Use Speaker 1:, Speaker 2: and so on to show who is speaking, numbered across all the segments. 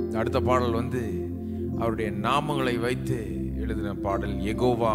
Speaker 1: அடுத்த பாடல் வந்து அவருடைய நாமங்களை வைத்து எழுதின பாடல் எகோவா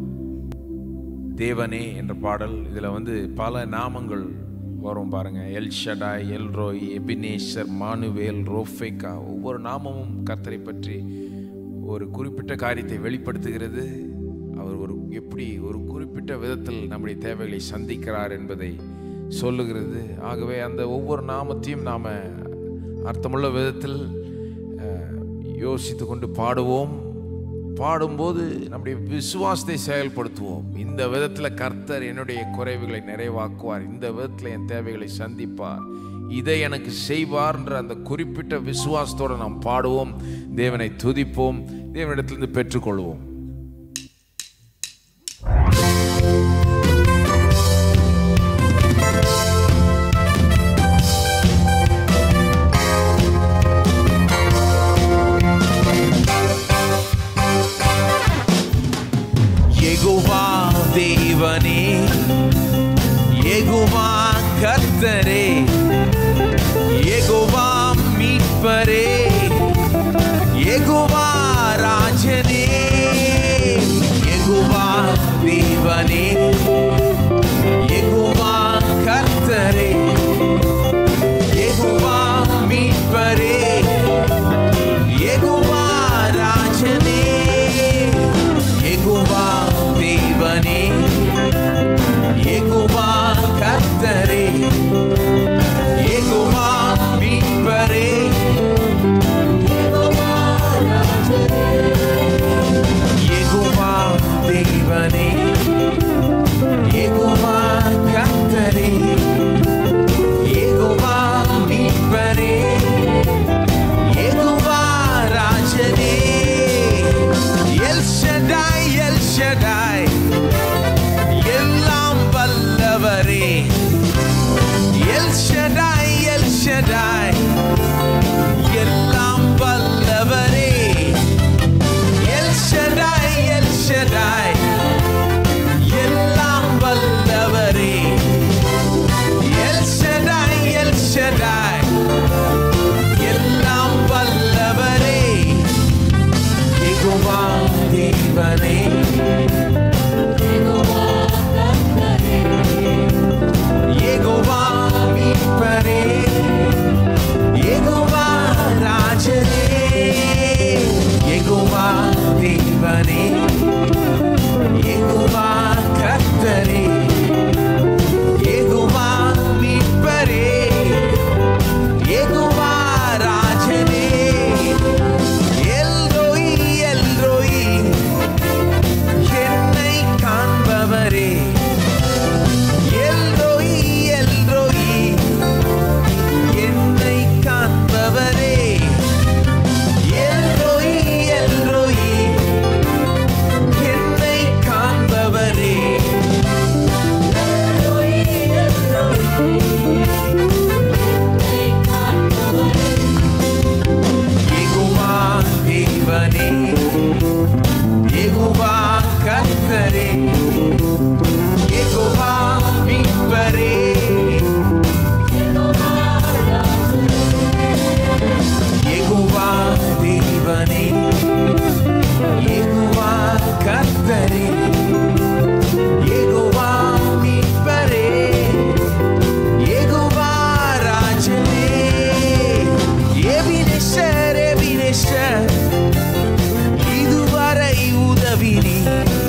Speaker 1: தேவனே என்ற பாடல் இதில் வந்து பல நாமங்கள் வரும் பாருங்க El Shaddai El Roi Ebenezer Manuel ரோஃபேக்கா ஒவ்வொரு நாமமும் கர்த்தரை பற்றி ஒரு குறிப்பிட்ட காரியத்தை வெளிப்படுத்துகிறது அவர் ஒரு எப்படி ஒரு குறிப்பிட்ட விதத்தில் நம்முடைய தேவைகளை சந்திக்கிறார் என்பதை சொல்லுகிறது ஆகவே அந்த ஒவ்வொரு நாமத்தையும் நாம் அர்த்தமுள்ள விதத்தில் அஹ், யோசித்து கொண்டு பாடுவோம் பாடும்போது நம்முடைய விசுவாசத்தை செயல்படுத்துவோம் இந்த விதத்தில் கர்த்தர் என்னுடைய குறைவுகளை நிறைவாக்குவார் இந்த விதத்தில் என் தேவைகளை சந்திப்பார் இதை எனக்கு செய்வார்ன்ற அந்த குறிப்பிட்ட விசுவாசத்தோடு நாம் பாடுவோம் தேவனை துதிப்போம் தேவனிடத்திலிருந்து பெற்றுக்கொள்வோம்
Speaker 2: யெகோவா தேவனே யெகோவா கர்த்தரே யெகோவா மீட்பரே யெகோவா ராஜனே யெகோவா தேவனே யெகோவா கர்த்தரே யெகோவா மீட்பரே யெகோவா ராஜனே யெகோவா தேவனே யெகோவா கர்த்தரே யெகோவா மீட்பரே யெகோவா தேவனே யெகோவா கர்த்தரே யெகோவா மீட்பரே யெகோவா ராஜனே எல் ஷடாய் எல் ஷடாய் எல்லாம் வல்லவரே எல் ஷடாய் எல் ஷடாய் எல்லாம் வல்லவரே எல் ஷடாய் எல் ஷடாய் எல்லாம் வல்லவரே எல் ஷடாய் எல் ஷடாய் எல்லாம் வல்லவரே யெகோவா தேவனே யெகோவா மீட்பரே யெகோவா ராஜனே யெகோவா தேவனே யெகோவா கர்த்தரே யெகோவா மீட்பரே யெகோவா ராஜனே எல்ரோய் எல்ரோய் என்னை காண்பவரே எல்ரோய் எல்ரோய் என்னை காண்பவரே எல்ரோய் எல்ரோய் என்னை காண்பவரே யெகோவா தேவனே யெகோவா கர்த்தரே யெகோவா மீட்பரே யெகோவா தேவனே யெகோவா கர்த்தரே யெகோவா மீட்பரே யெகோவா ராஜனே எபினேஷர் எபினேஷர் இதுவரை உதவினி